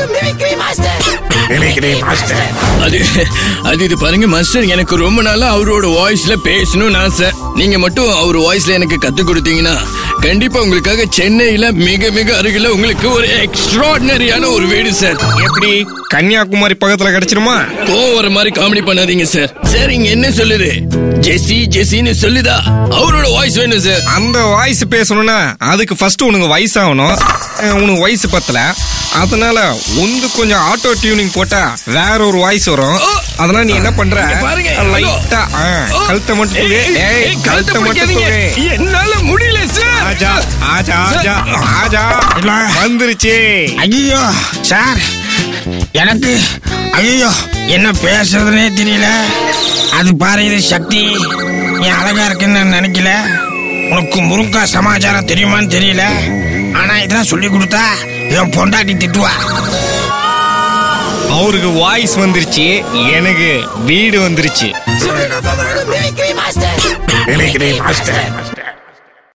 அது அது இது பாருங்க மாஸ்டர் எனக்கு ரொம்ப நாளா அவரோட வாய்ஸ்ல பேசணும்னு ஆசை நீங்க மட்டும் அவர் வாய்ஸ்ல எனக்கு கத்து கொடுத்தீங்கன்னா கண்டிப்பா உங்களுக்காக சென்னையில மிக மிக அருகில உங்களுக்கு ஒரு எக்ஸ்ட்ராடினரியான ஒரு வீடு சார் எப்படி கன்னியாகுமரி பக்கத்துல கிடைச்சிருமா கோவம் வர மாதிரி காமெடி பண்ணாதீங்க சார் சார் இங்க என்ன சொல்லுது ஜெசி ஜெசின்னு சொல்லுதா அவரோட வாய்ஸ் வேணும் சார் அந்த வாய்ஸ் பேசணும்னா அதுக்கு ஃபர்ஸ்ட் உனக்கு வயசாகணும் அஹ், உனக்கு வயசு பத்தல அதனால உந்து கொஞ்சம் ஆட்டோ டியூனிங் போட்டா வேற ஒரு வாய்ஸ் வரும் அதனால நீ என்ன பண்ற இங்க பாருங்க, லைட்டா ஹலோ. கழுத்தை மட்டும் ஏய், தூக்கு. ஏய், ஏய், ஏய், கழுத்தை மட்டும் பிடிக்காதீங்க. தூக்கு. என்னால முடியல சார் ஆஜா ஆஜா ஆஜா ஆஜா இல்ல. வந்துருச்சு ஐயோ சார் எனக்கு ஐயோ என்ன பேசுறதுனே தெரியல அது பாரு இது சக்தி நீ அழகா இருக்குன்னு நான் நினைக்கல உனக்கு முருங்கா சமாச்சாரம் தெரியுமான்னு தெரியல ஆனா இதெல்லாம் சொல்லி கொடுத்தா என் பொண்டாட்டி திட்டுவா அவருக்கு வாய்ஸ் வந்துருச்சு எனக்கு வீடு வந்துருச்சு மாஸ்டர்